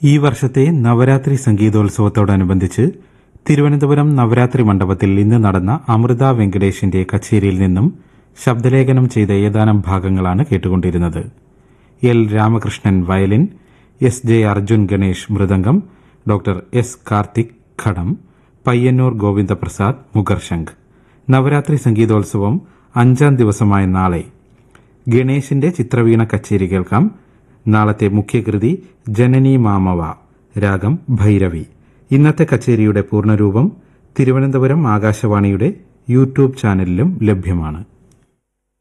ഈ വർഷത്തെ നവരാത്രി സംഗീതോത്സവത്തോടനുബന്ധിച്ച് തിരുവനന്തപുരം നവരാത്രി മണ്ഡപത്തിൽ ഇന്ന് നടന്ന അമൃത വെങ്കടേഷിന്റെ കച്ചേരിയിൽ നിന്നും ശബ്ദലേഖനം ചെയ്ത ഏതാനും ഭാഗങ്ങളാണ് കേട്ടുകൊണ്ടിരുന്നത് L Ramakrishnan violin S J Arjun Ganesh mridangam doctor S Karthik ghatam Payyanur Govindaprasad mukharshankh Navaratri സംഗീതോത്സവം അഞ്ചാം ദിവസമായ നാളെ ഗണേശിന്റെ ചിത്രവീണ കച്ചേരി കേൾക്കാം നാളത്തെ മുഖ്യകൃതി ജനനി മാമവ രാഗം ഭൈരവി ഇന്നത്തെ കച്ചേരിയുടെ പൂർണ്ണരൂപം തിരുവനന്തപുരം ആകാശവാണിയുടെ യൂട്യൂബ് ചാനലിലും ലഭ്യമാണ്